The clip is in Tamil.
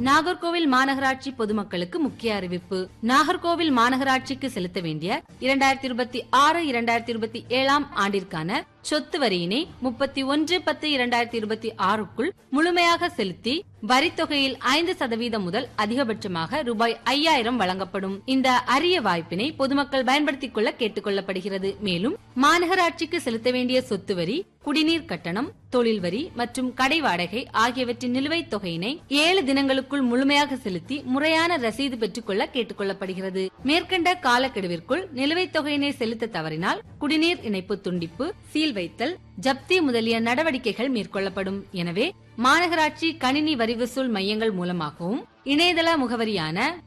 நாகர்கோவில் மாநகராட்சி பொதுமக்களுக்கு முக்கிய அறிவிப்பு நாகர்கோவில் மாநகராட்சிக்கு செலுத்த வேண்டிய இரண்டாயிரத்தி இருபத்தி ஆறு இரண்டாயிரத்தி இருபத்தி ஏழாம் ஆண்டிற்கான சொத்து வரியினை முப்பத்தி ஒன்று பத்து இரண்டாயிரத்தி இருபத்தி ஆறுக்குள் முழுமையாக செலுத்தி வரித்தொகையில் ஐந்து சதவீதம் முதல் அதிகபட்சமாக ரூபாய் ஐயாயிரம் வழங்கப்படும் இந்த அரிய வாய்ப்பினை பொதுமக்கள் பயன்படுத்திக் கொள்ள கேட்டுக் கொள்ளப்படுகிறது மேலும் மாநகராட்சிக்கு செலுத்த வேண்டிய சொத்து வரி குடிநீர் கட்டணம் தொழில் வரி மற்றும் கடை வாடகை ஆகியவற்றின் நிலுவைத் தொகையினை ஏழு தினங்களுக்குள் முழுமையாக செலுத்தி முறையான ரசீது பெற்றுக் கொள்ள கேட்டுக் கொள்ளப்படுகிறது மேற்கண்ட காலக்கெடுவிற்குள் நிலுவைத் தொகையினை செலுத்த தவறினால் குடிநீர் இணைப்பு துண்டிப்பு சீல் வைத்தல் ஜப்தி முதலிய நடவடிக்கைகள் மேற்கொள்ளப்படும் எனவே மாநகராட்சி கணினி வரி வசூல் மையங்கள் மூலமாகவும் இணையதள முகவரியான